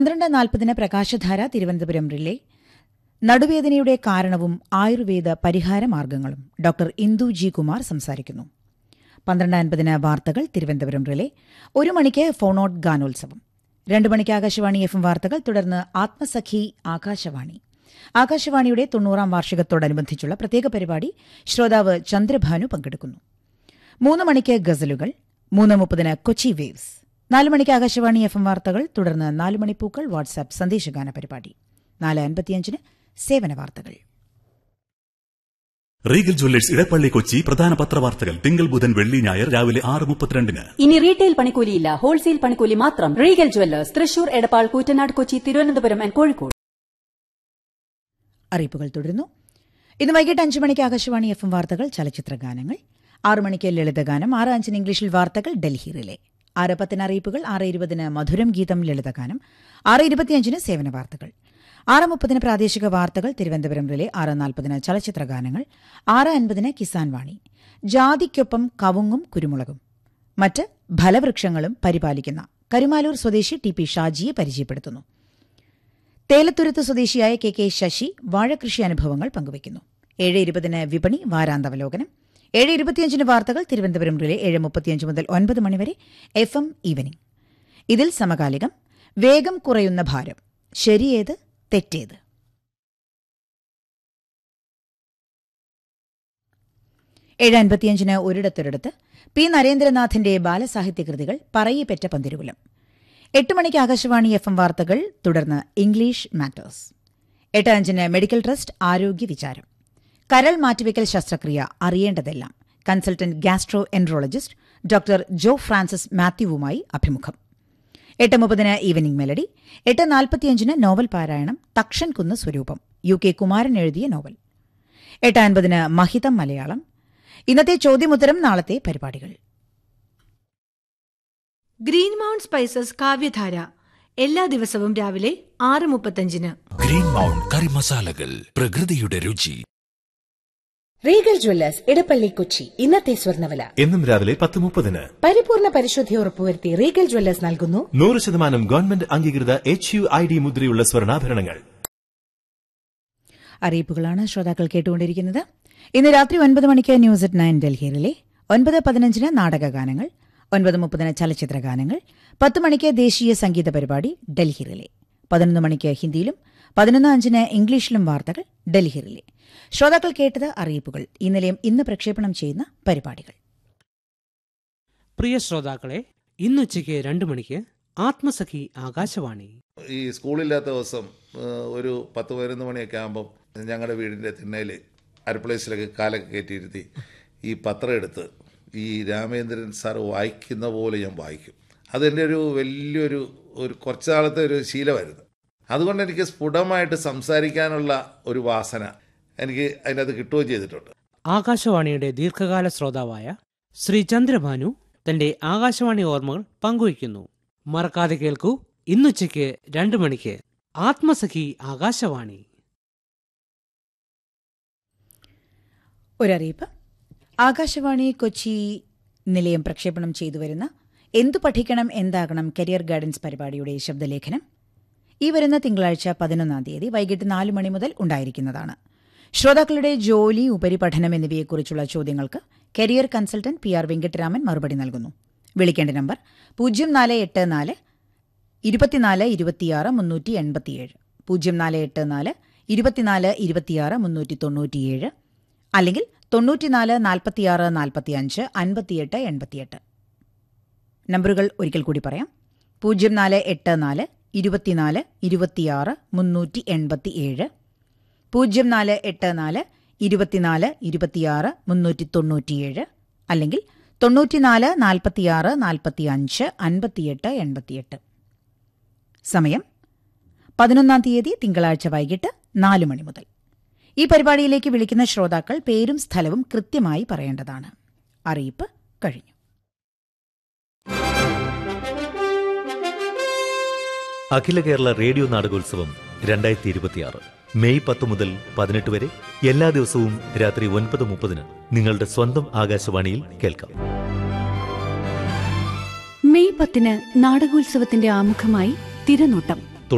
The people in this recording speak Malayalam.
പന്ത്രണ്ട് നാൽപ്പതിന് പ്രകാശധാര തിരുവനന്തപുരം റിലേ നടുവേദനയുടെ കാരണവും ആയുർവേദ പരിഹാര മാർഗങ്ങളും ഡോക്ടർ ഇന്ദു ജി കുമാർ സംസാരിക്കുന്നു പന്ത്രണ്ട് അൻപതിന് വാർത്തകൾ തിരുവനന്തപുരം റിലേ ഒരു മണിക്ക് ഫോണോട്ട് ഗാനോത്സവം രണ്ട് മണിക്ക് ആകാശവാണി എഫ് എം വാർത്തകൾ തുടർന്ന് ആത്മസഖി ആകാശവാണി ആകാശവാണിയുടെ തൊണ്ണൂറാം വാർഷികത്തോടനുബന്ധിച്ചുള്ള പ്രത്യേക പരിപാടി ശ്രോതാവ് ചന്ദ്രഭാനു പങ്കെടുക്കുന്നു മൂന്ന് മണിക്ക് ഗസലുകൾ മൂന്ന് മുപ്പതിന് കൊച്ചി വേവ്സ് നാല് മണിക്ക് ആകാശവാണി എഫ് എം വാർത്തകൾ തുടർന്ന് നാല് മണിപ്പൂക്കൾ വാട്സാപ്പ് സന്ദേശഗാന പരിപാടി നാല് അൻപത്തിയഞ്ചിന് സേവന വാർത്തകൾ റീഗൽ ജ്വല്ലേഴ്സ് ഇടപ്പള്ളി കൊച്ചി പ്രധാന പത്രവാർത്തകൾ തിങ്കൾ ബുധൻ വെള്ളി ഞായർ രാവിലെ ആറ് മുപ്പത്തിരണ്ടിന് ഇനി റീറ്റെയിൽ പണിക്കൂലിയില്ല ഹോൾസെയിൽ പണിക്കൂലി മാത്രം regal jewellers Thrissur Edappal Koottanad Kochi Thiruvananthapuram and Kozhikode അറിയിപ്പുകൾ തുടരുന്നു ഇന്ന് വൈകിട്ട് അഞ്ച് മണിക്ക് ആകാശവാണി എഫ് എം വാർത്തകൾ ചലച്ചിത്ര ഗാനങ്ങൾ ആറ് മണിക്ക് ലളിതഗാനം ആറ് അഞ്ചിന് ഇംഗ്ലീഷിൽ വാർത്തകൾ ഡൽഹി റിലേ ആറ് പത്തിന് അറിയിപ്പുകൾ ആറ് ഇരുപതിന് മധുരം ഗീതം ലളിതഗാനം ആറ് ഇരുപത്തിയഞ്ചിന് സേവന വാർത്തകൾ ആറ് മുപ്പതിന് പ്രാദേശിക വാർത്തകൾ തിരുവനന്തപുരം റിലേ ആറ് നാൽപ്പതിന് ചലച്ചിത്ര ഗാനങ്ങൾ ആറ് അൻപതിന് കിസാൻ വാണി ജാതിക്കൊപ്പം കവുങ്ങും കുരുമുളകും മറ്റ് ഫലവൃക്ഷങ്ങളും പരിപാലിക്കുന്ന കരുമാലൂർ സ്വദേശി ടി പി ഷാജിയെ പരിചയപ്പെടുത്തുന്നു തേലത്തുരുത്ത് സ്വദേശിയായ കെ കെ ശശി വാഴകൃഷി അനുഭവങ്ങൾ പങ്കുവയ്ക്കുന്നു ഏഴ് ഇരുപതിന് വിപണി വാരാന്തവലോകനം ഏഴ് ഇരുപത്തിയഞ്ചിന് വാർത്തകൾ തിരുവനന്തപുരം റിലേ ഏഴ് മുപ്പത്തിയഞ്ച് മുതൽ ഒൻപത് മണിവരെ എഫ് എം ഈവനിംഗ് ഇതിൽ സമകാലികം വേഗം കുറയുന്ന ഭാരം ശരിയേത് തെറ്റേത് ഏഴ് അൻപത്തിയഞ്ചിന് ഒരിടത്തൊരിടത്ത് പി നരേന്ദ്രനാഥിന്റെ ബാലസാഹിത്യകൃതികൾ പറയിപ്പെറ്റ പന്തിരുകുലം എട്ട് മണിക്ക് ആകാശവാണി എഫ് എം വാർത്തകൾ തുടർന്ന് ഇംഗ്ലീഷ് മാറ്റേഴ്സ് എട്ട് അഞ്ചിന് മെഡിക്കൽ ട്രസ്റ്റ് ആരോഗ്യ വിചാരം കരൾ മാറ്റിവെക്കൽ ശസ്ത്രക്രിയ അറിയേണ്ടതെല്ലാം consultant gastroenterologist doctor Jo Francis മാത്യുവുമായി അഭിമുഖം എട്ട് മുപ്പതിന് ഈവനിംഗ് മെലഡി എട്ട് നാൽപ്പത്തിയഞ്ചിന് നോവൽ പാരായണം തക്ഷൻ കുന്ന് സ്വരൂപം യു കെ കുമാരൻ എഴുതിയ നോവൽ എട്ട് അൻപതിന് മഹിതം മലയാളം ഇന്നത്തെ ചോദ്യമുത്തരം നാളത്തെ പരിപാടികൾ ഗ്രീൻ മൗണ്ട് സ്പൈസസ് കാവ്യധാര എല്ലാ ദിവസവും രാവിലെ ആറ് മുപ്പത്തഞ്ചിന് ഗ്രീൻ മൗണ്ട് കറി മസാലകൾ പ്രകൃതിയുടെ രുചി റീഗൽ ജ്വല്ലേഴ്സ് ഇടപ്പള്ളി കൊച്ചി ഇന്നത്തെ സ്വർണ്ണവില എന്നും രാവിലെ പത്ത് മുപ്പതിന് പരിപൂർണ പരിശുദ്ധി ഉറപ്പുവരുത്തി റീഗൽ ജ്വല്ലേഴ്സ് നൽകുന്നു നൂറ് ശതമാനം ഗവൺമെന്റ് അംഗീകൃത എച്ച് യു ഐ ഡി മുദ്രയുള്ള സ്വർണ്ണാഭരണങ്ങൾ അറിയിപ്പുകളാണ് ശ്രോതാക്കൾ കേട്ടുകൊണ്ടിരിക്കുന്നത് ഇന്ന് രാത്രി ഒൻപത് മണിക്ക് ന്യൂസ് അറ്റ് നയൻ ഡൽഹിയിലെ ഒൻപത് പതിനഞ്ചിന് നാടകഗാനങ്ങൾ ഒൻപത് മുപ്പതിന് ചലച്ചിത്ര ഗാനങ്ങൾ പത്ത് മണിക്ക് ദേശീയ സംഗീത പരിപാടി ഡൽഹിയിലെ പതിനൊന്ന് മണിക്ക് ഹിന്ദിയിലും പതിനൊന്ന് അഞ്ചിന് ഇംഗ്ലീഷിലും വാർത്തകൾ ഡൽഹിയിലെ ശ്രോതാക്കൾ കേട്ടത് അറിയിപ്പുകൾ ഈ നിലയം ഇന്ന് പ്രക്ഷേപണം ചെയ്യുന്ന പരിപാടികൾ പ്രിയ ശ്രോതാക്കളെ ഇന്നുച്ചയ്ക്ക് രണ്ടു മണിക്ക് ആത്മസഖി ആകാശവാണി ഈ സ്കൂളില്ലാത്ത ദിവസം ആ, ഒരു പത്ത് പതിനൊന്ന് മണിയൊക്കെ ആകുമ്പം ഞങ്ങളുടെ വീടിൻ്റെ തിണ്ണയിൽ അരപ്ലേസിലൊക്കെ കാലൊക്കെ കയറ്റിയിരുത്തി ഈ പത്രം എടുത്ത് ഈ രാമേന്ദ്രൻ സാർ വായിക്കുന്ന പോലെ ഞാൻ വായിക്കും അതെൻ്റെ ഒരു വലിയൊരു ഒരു കുറച്ച് നാളത്തെ ഒരു ശീലമായിരുന്നു അതുകൊണ്ട് എനിക്ക് സ്ഫുടമായിട്ട് സംസാരിക്കാനുള്ള ഒരു വാസന എനിക്ക് അതിനകത്ത് കിട്ടുകയും ചെയ്തിട്ടുണ്ട് ആകാശവാണിയുടെ ദീർഘകാല ശ്രോതാവായ ശ്രീ ചന്ദ്രഭാനു തന്റെ ആകാശവാണി ഓർമ്മകൾ പങ്കുവയ്ക്കുന്നു മറക്കാതെ കേൾക്കൂ ഇന്നുച്ചയ്ക്ക് രണ്ടു മണിക്ക് ആത്മസഖി ആകാശവാണി ഒരറിയിപ്പ് ആകാശവാണി കൊച്ചി നിലയം പ്രക്ഷേപണം ചെയ്തു വരുന്ന എന്തു പഠിക്കണം എന്താകണം കരിയർ ഗൈഡൻസ് പരിപാടിയുടെ ശബ്ദലേഖനം ഈ വരുന്ന തിങ്കളാഴ്ച പതിനൊന്നാം തീയതി വൈകിട്ട് നാല് മണി മുതൽ ഉണ്ടായിരിക്കുന്നതാണ് ശ്രോതാക്കളുടെ ജോലി ഉപരിപഠനം എന്നിവയെക്കുറിച്ചുള്ള ചോദ്യങ്ങൾക്ക് career consultant P R Venkataraman മറുപടി നൽകുന്നു വിളിക്കേണ്ട നമ്പർ പൂജ്യം നാല് എട്ട് നാല് ഇരുപത്തിനാല് ഇരുപത്തിയാറ് മുന്നൂറ്റി എൺപത്തിയേഴ് പൂജ്യം നാല് എട്ട് നാല് ഇരുപത്തിനാല് ഇരുപത്തിയാറ് മുന്നൂറ്റി തൊണ്ണൂറ്റിയേഴ് അല്ലെങ്കിൽ തൊണ്ണൂറ്റിനാല് നാൽപ്പത്തിയാറ് നാൽപ്പത്തിയഞ്ച് അൻപത്തിയെട്ട് എൺപത്തിയെട്ട് നമ്പറുകൾ ഒരിക്കൽ കൂടി പറയാം പൂജ്യം നാല് എട്ട് നാല് ഇരുപത്തിനാല് ഇരുപത്തിയാറ് മുന്നൂറ്റി എൺപത്തിയേഴ് പൂജ്യം നാല് എട്ട് നാല് ഇരുപത്തിനാല് ഇരുപത്തിയാറ് മുന്നൂറ്റി തൊണ്ണൂറ്റിയേഴ് അല്ലെങ്കിൽ തൊണ്ണൂറ്റിനാല് നാൽപ്പത്തിയാറ് നാൽപ്പത്തിയഞ്ച് അൻപത്തിയെട്ട് എൺപത്തിയെട്ട് സമയം പതിനൊന്നാം തീയതി തിങ്കളാഴ്ച വൈകിട്ട് നാല് മണി മുതൽ ഈ പരിപാടിയിലേക്ക് വിളിക്കുന്ന ശ്രോതാക്കൾ പേരും സ്ഥലവും കൃത്യമായി പറയേണ്ടതാണ് അറിയിപ്പ് കഴിഞ്ഞു അഖില കേരള റേഡിയോ നാടകോത്സവം രണ്ടായിരത്തി ഇരുപത്തിയാറ് മെയ് പത്ത് മുതൽ പതിനെട്ട് വരെ എല്ലാ ദിവസവും രാത്രി ഒൻപത് മുപ്പതിന് നിങ്ങളുടെ സ്വന്തം ആകാശവാണിയിൽ കേൾക്കാം മെയ് പത്തിന് നാടകോത്സവത്തിന്റെ ആമുഖമായി തിരനോട്ടം